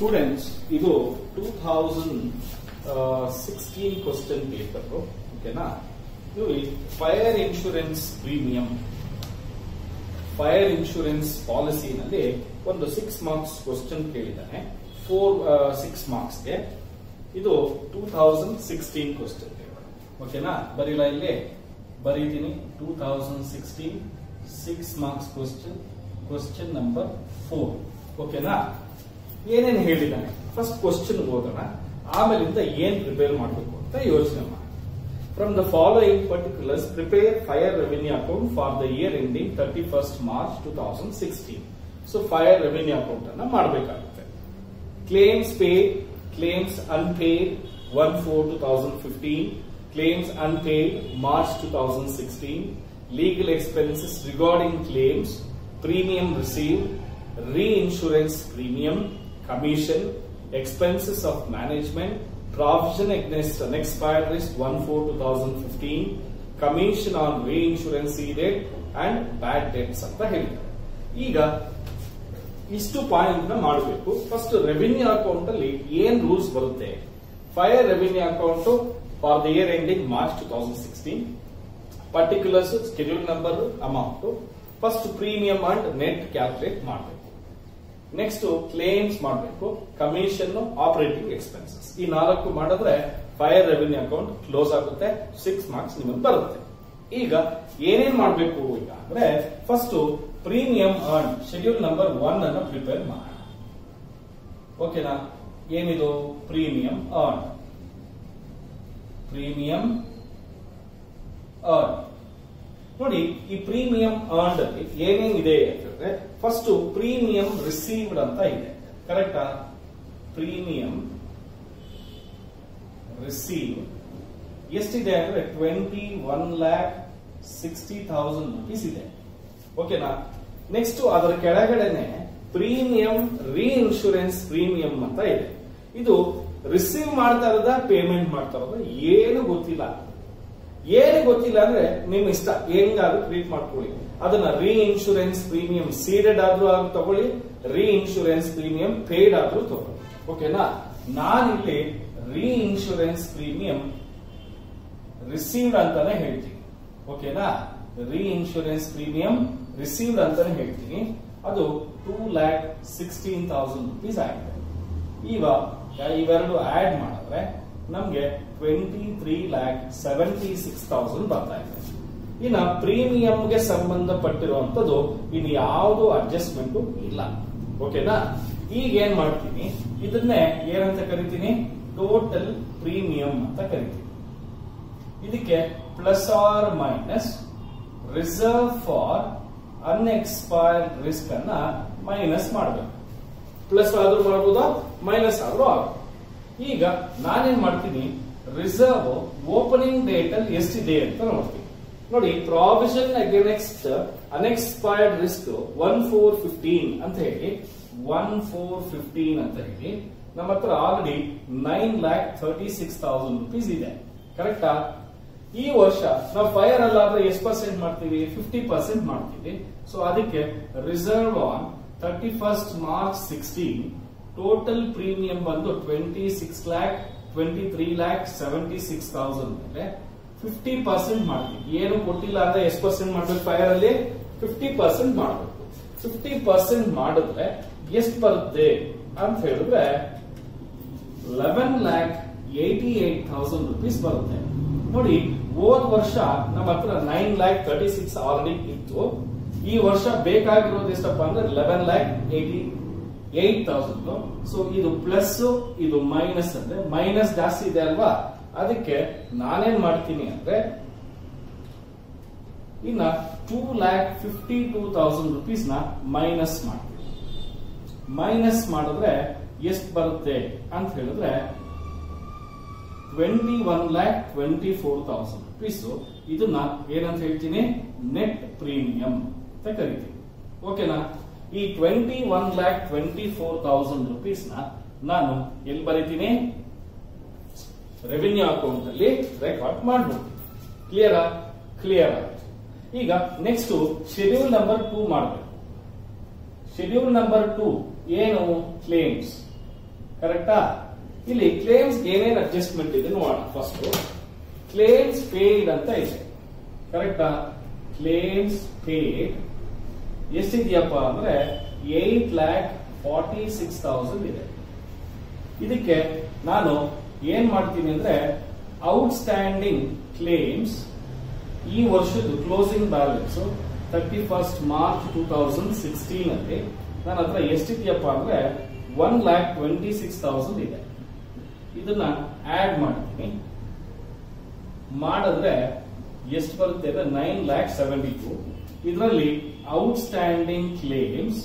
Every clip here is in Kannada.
ಸ್ಟೂಡೆಂಟ್ಸ್ ಇದು two thousand sixteen question paper ಓಕೆನಾ ಇದು fire insurance premium fire insurance ಪಾಲಿಸಿನಲ್ಲಿ ಒಂದು ಸಿಕ್ಸ್ ಮಾರ್ಕ್ಸ್ ಕ್ವಶನ್ ಕೇಳಿದ್ದಾನೆ ಫೋರ್ ಸಿಕ್ಸ್ ಮಾರ್ಕ್ಸ್ಗೆ ಇದು two thousand sixteen question paper ಓಕೆನಾ ಬರೀಲ ಇಲ್ಲಿ ಬರೀತೀನಿ two thousand sixteen six marks question question number four ಓಕೆನಾ ಏನೇನು ಹೇಳಿದ್ದಾನೆ ಫಸ್ಟ್ ಕ್ವಶನ್ ಓದೋಣ ಆಮೇಲಿಂದ ಏನ್ ಪ್ರಿಪೇರ್ ಮಾಡಬೇಕು ಅಂತ ಯೋಚನೆ ಮಾಡಿ from the following particulars prepare fire revenue account for the year ending thirty first March two thousand sixteen so fire revenue account ಅನ್ನ ಮಾಡಬೇಕಾಗುತ್ತೆ claims paid claims unpaid one four two thousand fifteen claims unpaid March 2016, legal expenses regarding claims, premium received, reinsurance premium, commission, expenses of management, provision against unexpired risk 1-4-2015, commission on reinsurance ceded and bad debts ಅಂತ ಹೇಳಿದ್ದಾರೆ ಈಗ ಇಷ್ಟು ಪಾಯಿಂಟ್ ನ ಮಾಡಬೇಕು ಫಸ್ಟ್ ರೆವಿನ್ಯೂ ಅಕೌಂಟ್ ಅಲ್ಲಿ ಏನ್ ರೂಲ್ಸ್ ಬರುತ್ತೆ fire revenue account for the year ending March two thousand sixteen particulars schedule number amount first premium and net calculate ಮಾಡಬೇಕು ನೆಕ್ಸ್ಟ್ ಕ್ಲೇಮ್ಸ್ ಮಾಡಬೇಕು ಕಮಿಷನ್ ಆಪರೇಟಿಂಗ್ ಎಕ್ಸ್ಪೆನ್ಸಸ್ ಈ ನಾಲ್ಕು ಮಾಡಿದ್ರೆ ಫೈರ್ ರೆವಿನ್ಯೂ ಅಕೌಂಟ್ ಕ್ಲೋಸ್ ಆಗುತ್ತೆ ಸಿಕ್ಸ್ ಮಾರ್ಕ್ಸ್ ನಿಮಗೆ ಬರುತ್ತೆ ಈಗ ಏನೇನ್ ಮಾಡಬೇಕು ಈಗ ಅಂದ್ರೆ first premium earned schedule number one ಅನ್ನು ಪ್ರಿಪೇರ್ ಮಾಡೋಣ ಓಕೆನಾ ಏನಿದು ಪ್ರೀಮಿಯಂ ಅರ್ನ್ ಪ್ರೀಮಿಯಂ ಅರ್ನ್ ನೋಡಿ ಈ ಪ್ರೀಮಿಯಂ ಅರ್ನ್ ಅಲ್ಲಿ ಏನೇನಿದೆ ಅಂತಂದ್ರೆ ಫಸ್ಟ್ ಪ್ರೀಮಿಯಂ ರಿಸೀವ್ಡ್ ಅಂತ ಇದೆ ಕರೆಕ್ಟಾ ಪ್ರೀಮಿಯಂ ರಿಸೀವ್ ಎಷ್ಟಿದೆ ಅಂದ್ರೆ twenty one lakh sixty thousand rupees ಇದೆ ಓಕೆನಾ ನೆಕ್ಸ್ಟ್ ಅದರ ಕೆಳಗಡೆನೆ ಪ್ರೀಮಿಯಂ ರೀಇನ್ಶೂರೆನ್ಸ್ ಪ್ರೀಮಿಯಂ ಅಂತ ಇದೆ ಇದು ರಿಸೀವ್ ಮಾಡ್ತಾ ಇರೋದ ಪೇಮೆಂಟ್ ಮಾಡ್ತಾ ಇರೋದ ಏನು ಗೊತ್ತಿಲ್ಲ ಏನು ಗೊತ್ತಿಲ್ಲ ಅಂದ್ರೆ ನಿಮ್ ಇಷ್ಟ ಹೆಂಗಾದ್ರೂ ಟ್ರೀಟ್ ಮಾಡ್ಕೊಳ್ಳಿ ಅದನ್ನ ರೀ ಇನ್ಶೂರೆನ್ಸ್ ಪ್ರೀಮಿಯಂ ಸೀಡೆಡ್ ಆದ್ರೂ ಆದ್ರೂ ತಗೊಳ್ಳಿ ರೀ ಇನ್ಶೂರೆನ್ಸ್ ಪ್ರೀಮಿಯಂ ಪೇಡ್ ಆದ್ರೂ ತಗೊಳ್ಳಿ ಓಕೆನಾ ನಾನಿಲ್ಲಿ ರೀ ಇನ್ಶೂರೆನ್ಸ್ ಪ್ರೀಮಿಯಂ ರಿಸೀವ್ಡ್ ಅಂತಾನೆ ಹೇಳ್ತೀನಿ ಓಕೆನಾ ರೀ ಇನ್ಶೂರೆನ್ಸ್ ಪ್ರೀಮಿಯಂ ರಿಸೀವ್ಡ್ ಅಂತಾನೆ ಹೇಳ್ತೀನಿ ಅದು two lakh sixteen thousand rupees ಆಗಿದೆ ಇವಾಗ ಇವೆರಡು ಆಡ್ ಮಾಡಿದ್ರೆ ನಮ್ಗೆ twenty three lakh seventy six thousand ಬರ್ತಾ ಇದೆ ಇನ್ನ ಪ್ರೀಮಿಯಂಗೆ ಸಂಬಂಧಪಟ್ಟಿರುವಂತದ್ದು ಇನ್ನು ಯಾವುದು ಅಡ್ಜಸ್ಟ್ಮೆಂಟ್ ಇಲ್ಲ ಓಕೆನಾ ಈಗ ಏನ್ ಮಾಡ್ತೀನಿ ಇದನ್ನೇ ಏನಂತ ಕರಿತೀನಿ ಟೋಟಲ್ ಪ್ರೀಮಿಯಂ ಅಂತ ಕರಿತೀನಿ ಇದಕ್ಕೆ plus or minus reserve for unexpired risk ಅನ್ನ ಮೈನಸ್ ಮಾಡಬೇಕು ಪ್ಲಸ್ ಆದ್ರೂ ಮಾಡಬಹುದಾ ಮೈನಸ್ ಆದ್ರೂ ಆಗುತ್ತೆ ಈಗ ನಾನೇನ್ ಮಾಡ್ತೀನಿ ರಿಸರ್ವ್ ಓಪನಿಂಗ್ ಡೇಟ್ ಅಲ್ಲಿ ಎಷ್ಟಿದೆ ಅಂತ ನೋಡ್ತೀನಿ ನೋಡಿ provision against unexpired risk one four fifteen ಅಂತ ಹೇಳಿ ಒನ್ ಫೋರ್ ಫಿಫ್ಟೀನ್ ಅಂತ ಹೇಳಿ ನಮ್ಮ ಹತ್ರ already nine lakh thirty six thousand rupees ಇದೆ ಕರೆಕ್ಟಾ ಈ ವರ್ಷ ನಾವು ಫೈರ್ ಅಲ್ಲಾದ್ರೆ ಎಷ್ಟು ಪರ್ಸೆಂಟ್ ಮಾಡ್ತೀವಿ ಫಿಫ್ಟಿ ಪರ್ಸೆಂಟ್ ಮಾಡ್ತೀವಿ ಸೊ ಅದಕ್ಕೆ reserve on thirty first March sixteen total premium ಬಂದು twenty six lakh twenty three lakh seventy six thousand ಮೇಲೆ ಫಿಫ್ಟಿ ಪರ್ಸೆಂಟ್ ಮಾಡ್ತೀವಿ ಏನು ಕೊಟ್ಟಿಲ್ಲ ಅಂದ್ರೆ ಎಷ್ಟು ಪರ್ಸೆಂಟ್ ಮಾಡ್ಬೇಕು ಫೈರ್ ಅಲ್ಲಿ ಫಿಫ್ಟಿ ಪರ್ಸೆಂಟ್ ಮಾಡಬೇಕು ಫಿಫ್ಟಿ ಪರ್ಸೆಂಟ್ ಮಾಡಿದ್ರೆ ಎಷ್ಟು ಬರುತ್ತೆ ಅಂತ ಹೇಳಿದ್ರೆ eleven lakh eighty eight thousand rupees ಬರುತ್ತೆ ನೋಡಿ ಹೋದ್ ವರ್ಷ ನಮ್ಮ ಹತ್ರ nine lakh thirty six already ಇತ್ತು ಈ ವರ್ಷ ಬೇಕಾಗಿರೋದು ಎಷ್ಟಪ್ಪ ಅಂದ್ರೆ eleven lakh eighty eight thousand so ಇದು ಪ್ಲಸ್ ಇದು ಮೈನಸ್ ಅಂದ್ರೆ ಮೈನಸ್ ಜಾಸ್ತಿ ಇದೆ ಅಲ್ವಾ ಅದಕ್ಕೆ ನಾನೇನ್ ಮಾಡ್ತೀನಿ ಅಂದ್ರೆ ಇನ್ನ two lakh fifty two thousand rupees ನ ಮೈನಸ್ ಮಾಡ್ತೀನಿ ಮೈನಸ್ ಮಾಡಿದ್ರೆ ಎಷ್ಟು ಬರುತ್ತೆ ಅಂತ ಹೇಳಿದ್ರೆ twenty one lakh twenty four thousand rupees ಇದನ್ನ ಏನಂತ ಹೇಳ್ತೀನಿ ನೆಟ್ ಪ್ರೀಮಿಯಂ ಅಂತ ಕರಿತೀನಿ ಓಕೆನಾ ಈ twenty one lakh twenty four thousand rupees ನ ನಾನು ಎಲ್ಲಿ ಬರೀತೀನಿ ರೆವಿನ್ಯೂ ಅಕೌಂಟ್ ಅಲ್ಲಿ ರೆಕಾರ್ಡ್ ಮಾಡ್ಬೋದು ಕ್ಲಿಯರಾ ಕ್ಲಿಯರ್ ಆಯ್ತು ಈಗ ನೆಕ್ಸ್ಟ್ ಶೆಡ್ಯೂಲ್ ನಂಬರ್ ಟೂ ಮಾಡಬೇಕು ಶೆಡ್ಯೂಲ್ ನಂಬರ್ ಟೂ ಏನು ಕ್ಲೇಮ್ಸ್ ಕರೆಕ್ಟಾ ಇಲ್ಲಿ ಕ್ಲೇಮ್ಸ್ ಏನೇನು ಅಡ್ಜಸ್ಟ್ಮೆಂಟ್ ಇದೆ ನೋಡೋಣ ಫಸ್ಟ್ ಕ್ಲೇಮ್ಸ್ ಪೇಯ್ಡ್ ಅಂತ ಇದೆ ಕರೆಕ್ಟಾ ಕ್ಲೇಮ್ಸ್ ಪೇಯ್ಡ್ ಎಷ್ಟಿದೆಯಪ್ಪ ಅಂದ್ರೆ eight lakh forty six thousand ಇದೆ ಇದಕ್ಕೆ ನಾನು ಏನ್ ಮಾಡ್ತೀನಿ ಅಂದ್ರೆ ಔಟ್ಸ್ಟ್ಯಾಂಡಿಂಗ್ ಕ್ಲೇಮ್ಸ್ ಈ ವರ್ಷದ closing balance thirty first March two thousand sixteen ಅಲ್ಲಿ ನನ್ನ ಹತ್ರ ಎಷ್ಟಿದೆಯಪ್ಪ ಅಂದ್ರೆ one lakh twenty six thousand ಇದೆ ಇದನ್ನ ಆಡ್ ಮಾಡ್ತೀನಿ ಮಾಡಿದ್ರೆ ಎಷ್ಟು ಬರುತ್ತೆ ಅಂದ್ರೆ ನೈನ್ ಲ್ಯಾಕ್ ಸೆವೆಂಟಿ ಟೂ ಇದರಲ್ಲಿ outstanding claims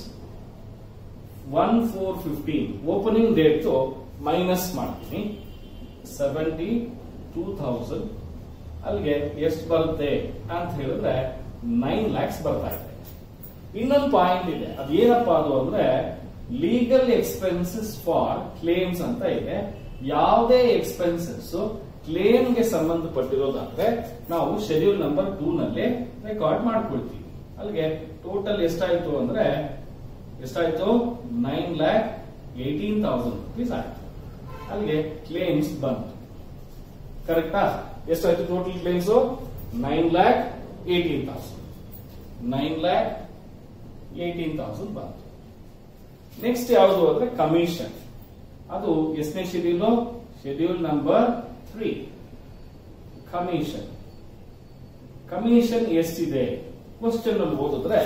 one four fifteen opening date minus ಮಾಡ್ತೀನಿ ಸೆವೆಂಟಿ ಟೂ ಥೌಸಂಡ್ ಅಲ್ಲಿಗೆ ಎಷ್ಟು ಬರುತ್ತೆ ಅಂತ ಹೇಳಿದ್ರೆ ನೈನ್ ಲ್ಯಾಕ್ಸ್ ಬರ್ತಾ ಇದೆ ಇನ್ನೊಂದು ಪಾಯಿಂಟ್ ಇದೆ ಅದೇನಪ್ಪ ಅದು ಅಂದ್ರೆ ಲೀಗಲ್ ಎಕ್ಸ್ಪೆನ್ಸಸ್ ಫಾರ್ ಕ್ಲೇಮ್ಸ್ ಅಂತ ಇದೆ ಯಾವುದೇ ಎಕ್ಸ್ಪೆನ್ಸಸ್ ಕ್ಲೇಮ್ಗೆ ಸಂಬಂಧಪಟ್ಟಿರೋದಾದ್ರೆ ನಾವು ಶೆಡ್ಯೂಲ್ ನಂಬರ್ ಟೂ ನಲ್ಲಿ ರೆಕಾರ್ಡ್ ಮಾಡ್ಕೊಳ್ತೀವಿ ಅಲ್ಲಿಗೆ ಟೋಟಲ್ ಎಷ್ಟಾಯ್ತು ಅಂದ್ರೆ ಎಷ್ಟಾಯ್ತು nine lakh eighteen thousand rupees ಆಯ್ತು ಅಲ್ಲಿಗೆ ಕ್ಲೇಮ್ಸ್ ಬಂತು ಕರೆಕ್ಟಾ ಎಷ್ಟಾಯ್ತು total claims nine lakh eighteen thousand nine lakh eighteen thousand ಬಂತು ನೆಕ್ಸ್ಟ್ ಯಾವುದು ಅಂದ್ರೆ ಕಮಿಷನ್ ಅದು ಎಷ್ಟನೇ schedule schedule number three commission commission ಎಷ್ಟಿದೆ ಕ್ವಶನ್ ಅಲ್ಲಿ ಓದಿದ್ರೆ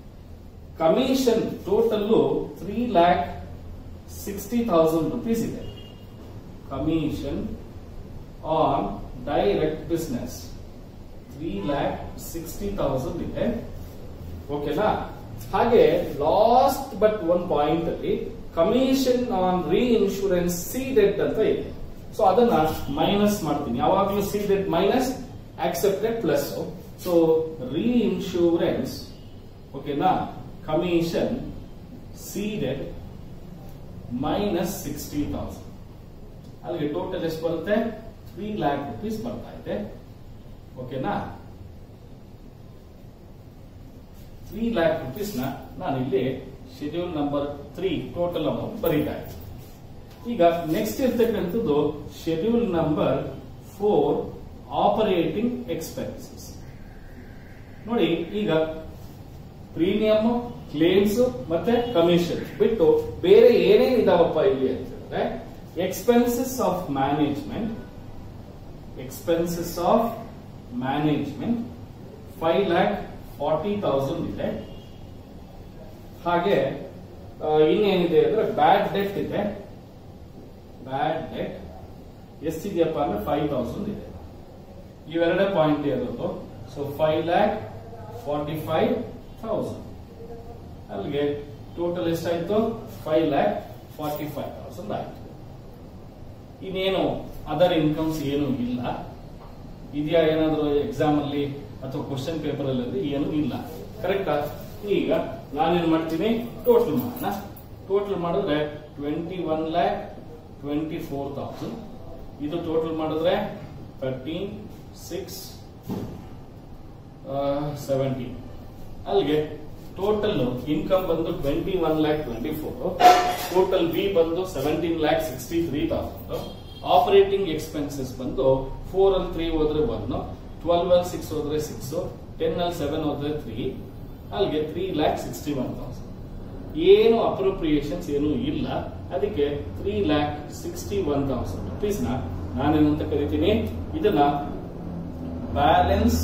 commission total three lakh sixty thousand rupees ಇದೆ commission on direct business three lakh sixty thousand ಇದೆ ಓಕೆನಾ ಹಾಗೆ ಲಾಸ್ಟ್ ಬಟ್ ಒನ್ ಪಾಯಿಂಟ್ ಅಲ್ಲಿ commission on reinsurance ceded ಅಂತ ಇದೆ ಸೊ ಅದನ್ನ ಮೈನಸ್ ಮಾಡ್ತೀನಿ ಯಾವಾಗಲೂ ceded minus accepted plus so reinsurance ಓಕೆನಾ commission ceded minus sixty thousand ಅಲ್ಲಿಗೆ ಟೋಟಲ್ ಎಷ್ಟು ಬರುತ್ತೆ ತ್ರೀ ಲ್ಯಾಕ್ ರುಪೀಸ್ ಬರ್ತಾ ಇದೆ ಓಕೆನಾ ತ್ರೀ ಲ್ಯಾಕ್ ರುಪೀಸ್ ನ ನಾನು ಇಲ್ಲಿ schedule number three total amount ಬರೀತಾ ಇದ್ದೀನಿ ಈಗ ನೆಕ್ಸ್ಟ್ ಇರ್ತಕ್ಕಂಥದ್ದು schedule number four operating expenses ನೋಡಿ ಈಗ ಪ್ರೀಮಿಯಂ ಕ್ಲೇಮ್ಸ್ ಮತ್ತೆ ಕಮಿಷನ್ ಬಿಟ್ಟು ಬೇರೆ ಏನೇನ್ ಇದಾವಪ್ಪ ಇಲ್ಲಿ ಅಂತ ಹೇಳಿದ್ರೆ expenses of management expenses of management five lakh forty thousand ಇದೆ ಹಾಗೆ ಆ, ಇನ್ನೇನಿದೆ ಅಂದ್ರೆ ಬ್ಯಾಡ್ ಡೆಟ್ ಇದೆ ಬ್ಯಾಡ್ ಡೆಟ್ ಎಷ್ಟಿದೆಯಪ್ಪ ಅಂದ್ರೆ ಫೈವ್ ತೌಸಂಡ್ ಇದೆ ಇವೆರಡೇ ಪಾಯಿಂಟ್ ಇರೋದು so five lakh forty five thousand ಅಲ್ಲಿಗೆ ಟೋಟಲ್ ಎಷ್ಟಾಯ್ತು five lakh forty five thousand ಆಯ್ತು ಇನ್ನೇನು ಅದರ್ ಇನ್ಕಮ್ಸ್ ಏನು ಇಲ್ಲ ಇದೆಯಾ ಏನಾದ್ರು ಎಕ್ಸಾಮ್ ಅಲ್ಲಿ ಅಥವಾ ಕ್ವಶನ್ ಪೇಪರ್ ಅಲ್ಲಿ ಏನು ಇಲ್ಲ ಕರೆಕ್ಟಾ ಈಗ ನಾನೇನ್ ಮಾಡ್ತೀನಿ ಟೋಟಲ್ ಮಾಡೋಣ ಟೋಟಲ್ ಮಾಡಿದ್ರೆ twenty one lakh twenty four thousand ಇದು ಟೋಟಲ್ ಮಾಡಿದ್ರೆ ತರ್ಟೀನ್ ಸಿಕ್ಸ್ ಸೆವೆಂಟೀನ್ ಅಲ್ಲಿಗೆ ಟೋಟಲ್ ಇನ್ಕಮ್ ಬಂದು twenty one lakh twenty four total ಬಿ ಬಂದು seventeen lakh sixty three thousand operating expenses ಬಂದು ಫೋರ್ ಅಲ್ಲಿ ತ್ರೀ ಹೋದ್ರೆ ಒನ್ ಟ್ವೆಲ್ವ್ ಅಲ್ಲಿ ಸಿಕ್ಸ್ ಹೋದ್ರೆ ಸಿಕ್ಸ್ ಟೆನ್ ಅಲ್ಲಿ ಸೆವೆನ್ ಹೋದ್ರೆ ತ್ರೀ ಅಲ್ಲಿಗೆ three lakh sixty one thousand ಏನು ಅಪ್ರೋಪ್ರಿಯೇಷನ್ಸ್ ಏನು ಇಲ್ಲ ಅದಕ್ಕೆ three lakh sixty one thousand rupees ನ ನಾನೇನಂತ ಕರಿತೀನಿ ಇದನ್ನ balance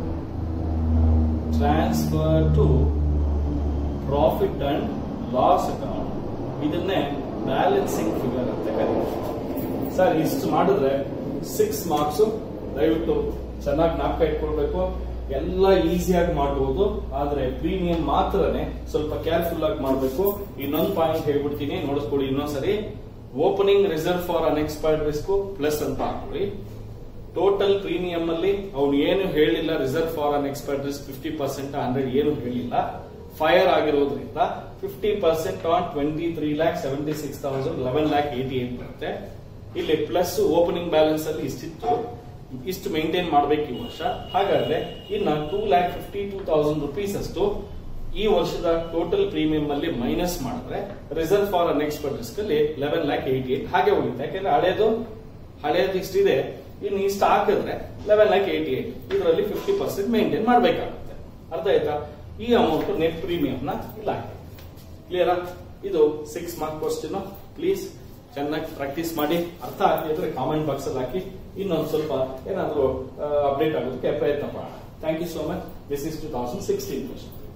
transfer to profit and loss account ಇದನ್ನೇ ಬ್ಯಾಲೆನ್ಸಿಂಗ್ ಫಿಗರ್ ಅಂತ ಕರೀತೀವಿ ಸರ್ ಇಷ್ಟು ಮಾಡಿದ್ರೆ ಸಿಕ್ಸ್ ಮಾರ್ಕ್ಸ್ ದಯವಿಟ್ಟು ಚೆನ್ನಾಗಿ ಜ್ಞಾಪಕ ಇಟ್ಕೊಳ್ಬೇಕು ಎಲ್ಲ ಈಸಿಯಾಗಿ ಮಾಡಬಹುದು ಆದ್ರೆ ಪ್ರೀಮಿಯಂ ಮಾತ್ರನೇ ಸ್ವಲ್ಪ ಕೇರ್ಫುಲ್ ಆಗಿ ಮಾಡಬೇಕು ಇನ್ನೊಂದು ಪಾಯಿಂಟ್ ಹೇಳ್ಬಿಡ್ತೀನಿ ನೋಡಿಸ್ಕೊಡಿ ಇನ್ನೊಂದ್ಸರಿ opening reserve for unexpired risk plus ಅಂತ ಹಾಕೊಳ್ಳಿ ಟೋಟಲ್ ಪ್ರೀಮಿಯಂ ಅಲ್ಲಿ ಅವ್ನು ಏನು ಹೇಳಿಲ್ಲ reserve for unexpired risk fifty percent hundred ಏನು ಹೇಳಿಲ್ಲ ಫೈರ್ ಆಗಿರೋದ್ರಿಂದ fifty percent on twenty three lakh seventy six thousand eleven lakh eighty eight ಬರುತ್ತೆ ಇಲ್ಲಿ ಪ್ಲಸ್ ಓಪನಿಂಗ್ ಬ್ಯಾಲೆನ್ಸ್ ಅಲ್ಲಿ ಇಷ್ಟಿತ್ತು ಇಷ್ಟು ಮೇಂಟೈನ್ ಮಾಡ್ಬೇಕು ಈ ವರ್ಷ ಹಾಗಾದ್ರೆ ಇನ್ನ two lakh fifty two thousand rupees ಅಷ್ಟು ಈ ವರ್ಷದ ಟೋಟಲ್ ಪ್ರೀಮಿಯಂ ಅಲ್ಲಿ ಮೈನಸ್ ಮಾಡಿದ್ರೆ ರಿಸರ್ವ್ ಫಾರ್ ಅನ್ಎಕ್ಸ್ಪರ್ಟ್ ರಿಸ್ಕ್ ಅಲ್ಲಿ ಲೆವೆನ್ ಲ್ಯಾಕ್ ಏಟಿ ಏಟ್ ಹಾಗೆ ಉಳಿಯುತ್ತೆ ಯಾಕಂದ್ರೆ ಹಳೇದು ಹಳೇದು ಇಷ್ಟಿದೆ ಇನ್ನು ಇಷ್ಟು ಹಾಕಿದ್ರೆ ಲೆವೆನ್ ಲ್ಯಾಕ್ ಏಟಿ ಏಟ್ ಇದರಲ್ಲಿ ಫಿಫ್ಟಿ ಪರ್ಸೆಂಟ್ ಮೇಂಟೈನ್ ಮಾಡಬೇಕಾಗುತ್ತೆ ಅರ್ಥ ಆಯ್ತಾ ಈ ಅಮೌಂಟ್ ನೆಟ್ ಪ್ರೀಮಿಯಂ ನ ಇಲ್ಲ ಕ್ಲಿಯರಾ ಇದು ಸಿಕ್ಸ್ ಮಾರ್ಕ್ ಕ್ವಶನ್ ಪ್ಲೀಸ್ ಚೆನ್ನಾಗಿ ಪ್ರಾಕ್ಟೀಸ್ ಮಾಡಿ ಅರ್ಥ ಆಗ್ತಿದ್ರೆ ಕಾಮೆಂಟ್ ಬಾಕ್ಸ್ ಅಲ್ಲಿ ಹಾಕಿ ಇನ್ನೊಂದು ಸ್ವಲ್ಪ ಏನಾದರೂ ಅಪ್ಡೇಟ್ ಆಗೋದಕ್ಕೆ ಪ್ರಯತ್ನ ಪಡೋಣ thank you so much this is two thousand sixteen question